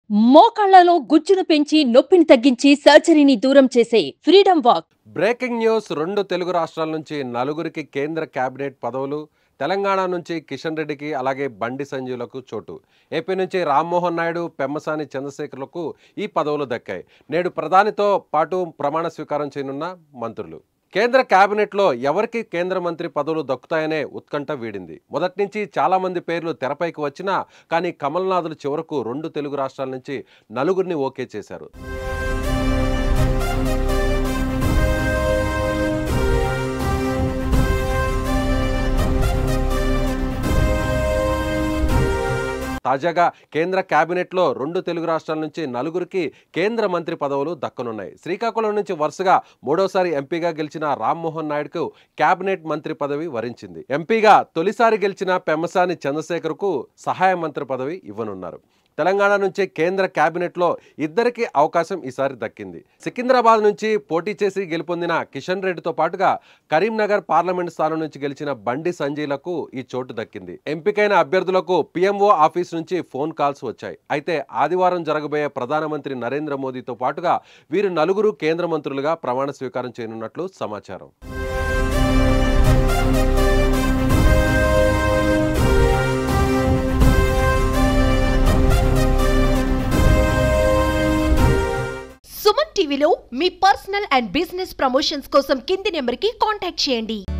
మోకాళ్లలో గుజ్జును పెంచి నొప్పిని తగ్గించి సర్జరీని దూరం చేసే ఫ్రీడమ్ వాక్ బ్రేకింగ్ న్యూస్ రెండు తెలుగు రాష్ట్రాల నుంచి నలుగురికి కేంద్ర కేబినెట్ పదవులు తెలంగాణ నుంచి కిషన్ రెడ్డికి అలాగే బండి సంజీవులకు చోటు ఏపీ నుంచి రామ్మోహన్ నాయుడు పెమ్మసాని చంద్రశేఖర్లకు ఈ పదవులు దక్కాయి నేడు ప్రధానితో పాటు ప్రమాణ స్వీకారం చేయనున్న మంత్రులు కేంద్ర కేబినెట్లో ఎవరికి కేంద్ర మంత్రి పదవులు దక్కుతాయనే ఉత్కంఠ వీడింది మొదటి నుంచి చాలా మంది పేర్లు తెరపైకి వచ్చినా కానీ కమల్నాథులు చివరకు రెండు తెలుగు రాష్ట్రాల నుంచి నలుగురిని ఓకే చేశారు తాజాగా కేంద్ర కేబినెట్లో రెండు తెలుగు రాష్ట్రాల నుంచి నలుగురికి కేంద్ర మంత్రి పదవులు దక్కనున్నాయి శ్రీకాకుళం నుంచి వరుసగా మూడోసారి ఎంపీగా గెలిచిన రామ్మోహన్ నాయుడుకు కేబినెట్ మంత్రి పదవి వరించింది ఎంపీగా తొలిసారి గెలిచిన పెమ్మసాని చంద్రశేఖర్కు సహాయ మంత్రి పదవి ఇవ్వనున్నారు తెలంగాణ నుంచి కేంద్ర కేబినెట్లో ఇద్దరికి అవకాశం ఈసారి దక్కింది సికింద్రాబాద్ నుంచి పోటీ చేసి గెలుపొందిన కిషన్ రెడ్డితో పాటుగా కరీంనగర్ పార్లమెంట్ స్థానం నుంచి గెలిచిన బండి సంజయ్లకు ఈ చోటు దక్కింది ఎంపికైన అభ్యర్థులకు పిఎంఓ ఆఫీస్ నుంచి ఫోన్ కాల్స్ వచ్చాయి అయితే ఆదివారం జరగబోయే ప్రధానమంత్రి నరేంద్ర మోదీతో పాటుగా వీరు నలుగురు కేంద్ర మంత్రులుగా ప్రమాణ స్వీకారం చేయనున్నట్లు సమాచారం సుమన్ టీవీలో మీ పర్సనల్ అండ్ బిజినెస్ ప్రమోషన్స్ కోసం కింది నెంబర్కి కాంటాక్ట్ చేయండి